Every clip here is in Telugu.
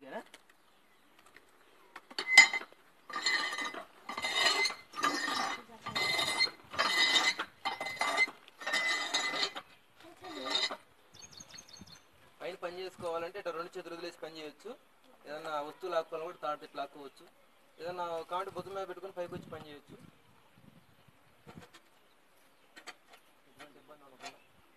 ఓకేనా పైన పని చేసుకోవాలంటే ఇట్లా రెండు చేతులు వదిలేసి పని చేయొచ్చు ఏదన్నా వస్తువు లాక్కోవాలి కూడా తాడు ఇట్లా లాక్కోవచ్చు ఏదన్నా కాంటి బొద్దు మీద పెట్టుకొని పైకి వచ్చి పని చేయొచ్చు ఎటువంటి ఇబ్బంది ఉండకుండా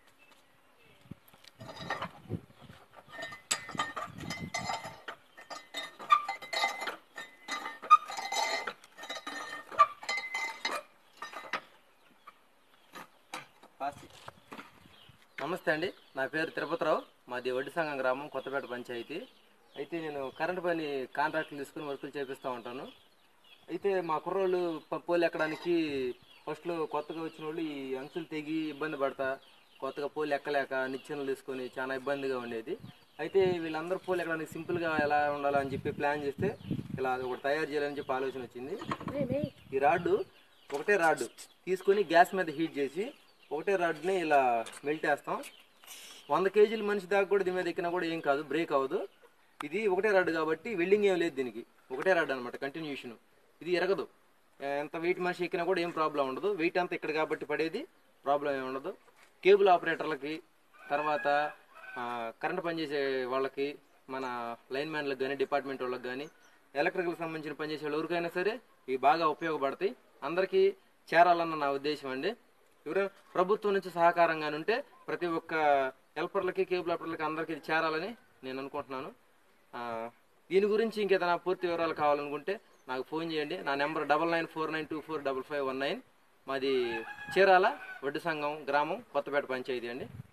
పాసి. నమస్తే అండి నా పేరు తిరుపతిరావు మాది వడ్డి సంఘం గ్రామం కొత్తపేట పంచాయతీ అయితే నేను కరెంట్ పని కాంట్రాక్ట్లు తీసుకుని వర్కులు చేపిస్తూ ఉంటాను అయితే మా కుర్రోళ్ళు ప- పోలు ఎక్కడానికి ఫస్ట్లో కొత్తగా వచ్చిన వాళ్ళు ఈ అంచులు తెగి ఇబ్బంది పడతా కొత్తగా పోలు ఎక్కలేక నిచ్చెనలు తీసుకొని చాలా ఇబ్బందిగా ఉండేది అయితే వీళ్ళందరూ పోలు ఎక్కడానికి సింపుల్గా ఎలా ఉండాలో అని చెప్పి ప్లాన్ చేస్తే ఇలా ఒకటి తయారు చేయాలని చెప్పి ఆలోచన వచ్చింది ఈ రాడ్డు ఒకటే రాడ్డు తీసుకొని గ్యాస్ మీద హీట్ చేసి ఒకటే రాడ్ని ఇలా మెల్ట్ వేస్తాం వంద కేజీల మనిషి దాకా కూడా దీని మీద ఎక్కినా కూడా ఏం కాదు బ్రేక్ అవ్వదు ఇది ఒకటే రాడ్ కాబట్టి వెల్డింగ్ ఏం లేదు దీనికి ఒకటే రాడ్ అనమాట కంటిన్యూషన్ ఇది ఎరగదు ఎంత వెయిట్ మనిషి ఎక్కినా కూడా ఏం ప్రాబ్లం ఉండదు వెయిట్ అంతా ఇక్కడ కాబట్టి పడేది ప్రాబ్లం ఏమి ఉండదు కేబుల్ ఆపరేటర్లకి తర్వాత ఆ, కరెంట్ పనిచేసే వాళ్ళకి మన లైన్ మ్యాన్లకు కానీ డిపార్ట్మెంట్ వాళ్ళకి కానీ ఎలక్ట్రికల్ సంబంధించిన పనిచేసే వాళ్ళు ఎవరికైనా సరే ఇవి బాగా ఉపయోగపడతాయి అందరికీ చేరాలన్న నా ఉద్దేశం అండి ఎవరైనా ప్రభుత్వం నుంచి సహకారంగా ఉంటే ప్రతి ఒక్క హెల్పర్లకి కేబుల్ ఆపరేటర్లకి అందరికీ ఇది చేరాలని నేను అనుకుంటున్నాను ఆ, దీని గురించి ఇంకేదైనా పూర్తి వివరాలు కావాలనుకుంటే నాకు ఫోన్ చేయండి నా number double nine four nine two four double five one nine మాది చీరాల వడ్డు సంఘం గ్రామం కొత్తపేట పంచాయతీ అండి